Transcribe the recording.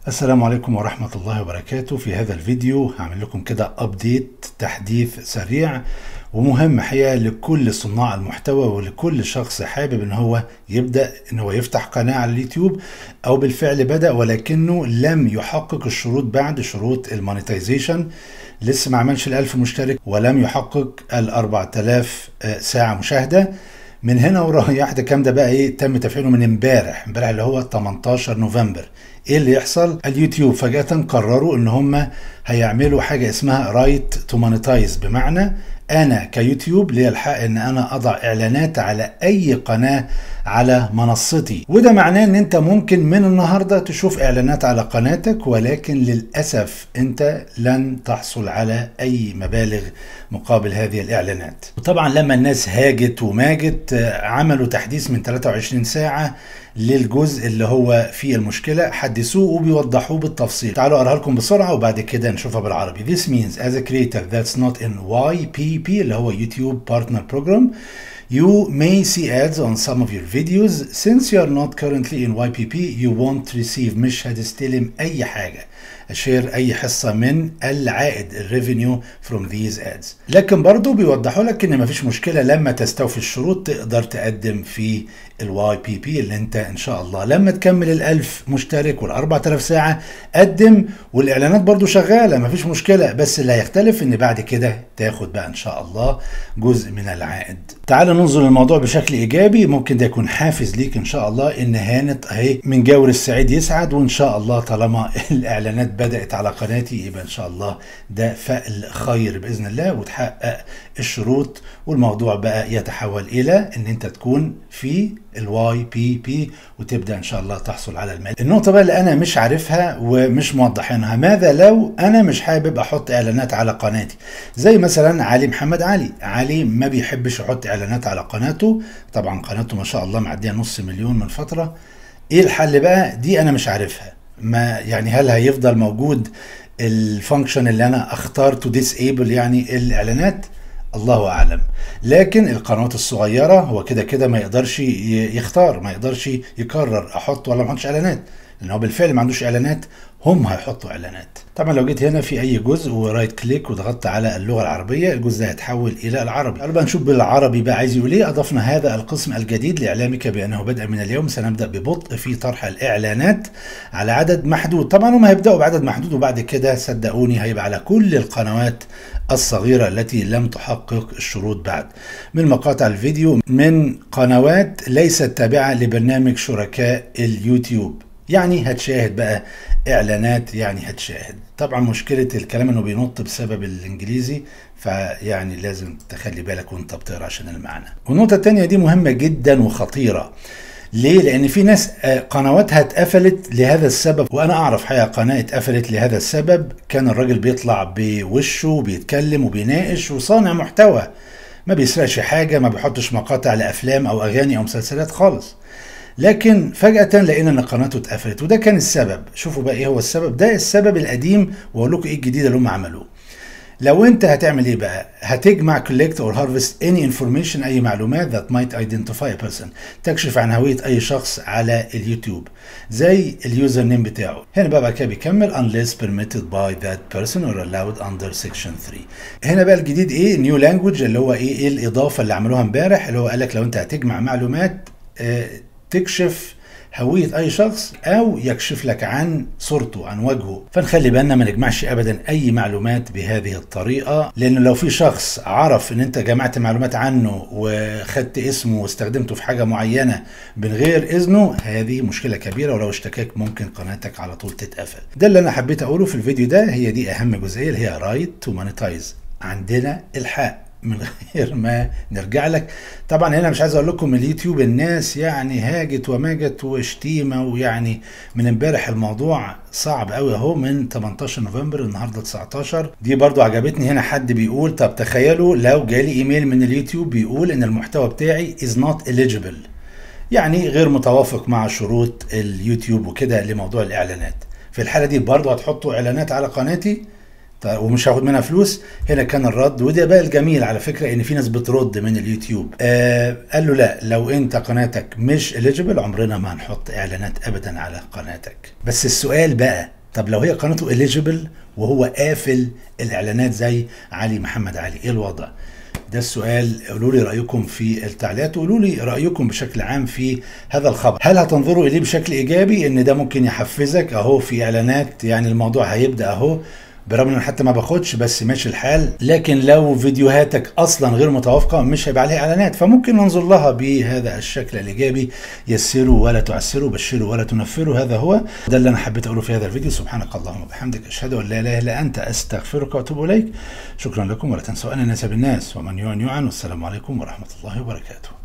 السلام عليكم ورحمة الله وبركاته في هذا الفيديو هعمل لكم كده ابديت تحديث سريع ومهم حقيقة لكل صناع المحتوى ولكل شخص حابب ان هو يبدأ ان هو يفتح قناة على اليوتيوب او بالفعل بدأ ولكنه لم يحقق الشروط بعد شروط المونيتايزيشن لسه ما عملش الألف مشترك ولم يحقق ال 4000 ساعة مشاهدة من هنا ورايح ده كام ده بقى ايه تم تفعيله من امبارح امبارح اللي هو 18 نوفمبر ايه اللي يحصل اليوتيوب فجأة قرروا ان هم هيعملوا حاجة اسمها رايت تو مونيتايز بمعنى انا كيوتيوب لي الحق ان انا اضع اعلانات على اي قناة على منصتي وده معناه ان انت ممكن من النهاردة تشوف اعلانات على قناتك ولكن للأسف انت لن تحصل على اي مبالغ مقابل هذه الاعلانات وطبعا لما الناس هاجت وماجت عملوا تحديث من 23 ساعة للجزء اللي هو فيه المشكلة حدثوه وبيوضحوه بالتفصيل تعالوا اقراها لكم بسرعة وبعد كده نشوفها بالعربي This means as a creator that's not in YPP اللي هو YouTube Partner Program You may see ads on some of your videos. Since you are not currently in YPP, you won't receive مش هتستلم أي حاجة. شير أي حصة من العائد الريفينيو from these ads. لكن برضو بيوضحوا لك إن مفيش مشكلة لما تستوفي الشروط تقدر تقدم في الواي بي بي اللي انت ان شاء الله لما تكمل الألف مشترك والأربعة آلاف ساعة قدم والإعلانات برضو شغالة مفيش مشكلة بس اللي هيختلف إن بعد كده تاخد بقى ان شاء الله جزء من العائد. تعال ننظر للموضوع بشكل إيجابي ممكن ده يكون حافز ليك ان شاء الله إن هانت أهي من جور السعيد يسعد وإن شاء الله طالما الإعلانات بدأت على قناتي يبقى إن شاء الله ده فأل خير بإذن الله وتحقق الشروط والموضوع بقى يتحول إلى إن أنت تكون في الواي بي بي وتبدا ان شاء الله تحصل على المال. النقطه بقى اللي انا مش عارفها ومش موضحينها ماذا لو انا مش حابب احط اعلانات على قناتي زي مثلا علي محمد علي علي ما بيحبش يحط اعلانات على قناته طبعا قناته ما شاء الله معديه نص مليون من فتره ايه الحل بقى دي انا مش عارفها ما يعني هل هيفضل موجود الفانكشن اللي انا اختار تو ديسيبل يعني الاعلانات الله اعلم لكن القنوات الصغيره هو كده كده ما يقدرش يختار ما يقدرش يقرر احط ولا ما احطش اعلانات لان هو بالفعل ما عندوش اعلانات هم هيحطوا اعلانات طبعا لو جيت هنا في اي جزء ورايت كليك وضغطت على اللغه العربيه الجزء ده هيتحول الى العربي تعالوا بقى نشوف بالعربي بقى عايز يقول ايه اضفنا هذا القسم الجديد لاعلامك بانه بدءا من اليوم سنبدا ببطء في طرح الاعلانات على عدد محدود طبعا هم هيبداوا بعدد محدود وبعد كده صدقوني هيبقى على كل القنوات الصغيرة التي لم تحقق الشروط بعد من مقاطع الفيديو من قنوات ليست تابعة لبرنامج شركاء اليوتيوب يعني هتشاهد بقى اعلانات يعني هتشاهد طبعا مشكلة الكلام انه بينط بسبب الانجليزي فيعني لازم تخلي بالك وانت بتقرا عشان المعنى والنقطة التانية دي مهمة جدا وخطيرة ليه؟ لأن في ناس قنواتها اتقفلت لهذا السبب وأنا أعرف حقيقة قناة اتقفلت لهذا السبب كان الراجل بيطلع بوشه وبيتكلم وبيناقش وصانع محتوى ما بيسرقش حاجة ما بيحطش مقاطع لأفلام أو أغاني أو مسلسلات خالص لكن فجأة لقينا ان قناته اتقفلت وده كان السبب شوفوا بقى ايه هو السبب ده السبب القديم واقول لكم ايه الجديد اللي هم عملوه لو انت هتعمل ايه بقى هتجمع collect or harvest any information اي معلومات that might identify a person تكشف عن هوية اي شخص على اليوتيوب زي اليوزر نيم بتاعه هنا بقى بعد كده بيكمل unless permitted by that person or allowed under section 3 هنا بقى الجديد ايه نيو لانجوج اللي هو ايه, إيه الاضافة اللي عملوها امبارح اللي هو قال لك لو انت هتجمع معلومات اه تكشف هوية أي شخص أو يكشف لك عن صورته عن وجهه فنخلي بالنا ما نجمعش أبدا أي معلومات بهذه الطريقة لأن لو في شخص عرف إن أنت جمعت معلومات عنه وخدت اسمه واستخدمته في حاجة معينة من غير إذنه هذه مشكلة كبيرة ولو اشتكاك ممكن قناتك على طول تتقفل ده اللي أنا حبيت أقوله في الفيديو ده هي دي أهم جزئية اللي هي رايت تو مونيتايز عندنا الحق من غير ما نرجع لك طبعا هنا مش عايز اقول لكم اليوتيوب الناس يعني هاجت وماجت وشتيمه ويعني من امبارح الموضوع صعب قوي اهو من 18 نوفمبر النهارده 19 دي برضو عجبتني هنا حد بيقول طب تخيلوا لو جالي ايميل من اليوتيوب بيقول ان المحتوى بتاعي is not eligible يعني غير متوافق مع شروط اليوتيوب وكده لموضوع الاعلانات في الحاله دي برضو هتحطوا اعلانات على قناتي طيب ومش هاخد منها فلوس هنا كان الرد وده بقى الجميل على فكره ان في ناس بترد من اليوتيوب آه قال له لا لو انت قناتك مش اليجيبل عمرنا ما هنحط اعلانات ابدا على قناتك بس السؤال بقى طب لو هي قناته اليجيبل وهو قافل الاعلانات زي علي محمد علي ايه الوضع ده السؤال قولوا لي رايكم في التعليقات وقولوا لي رايكم بشكل عام في هذا الخبر هل هتنظروا اليه بشكل ايجابي ان ده ممكن يحفزك اهو في اعلانات يعني الموضوع هيبدا اهو برغم ان أنا حتى ما باخدش بس ماشي الحال لكن لو فيديوهاتك اصلا غير متوافقه مش هيبقى عليها اعلانات فممكن ننظر لها بهذا الشكل الايجابي يسروا ولا تعسروا بشروا ولا تنفروا هذا هو ده اللي انا حبيت اقوله في هذا الفيديو سبحانك اللهم وبحمدك اشهد ان لا اله الا انت استغفرك واتوب اليك شكرا لكم ولا تنسوا ان الناس بالناس ومن يعن يعن والسلام عليكم ورحمه الله وبركاته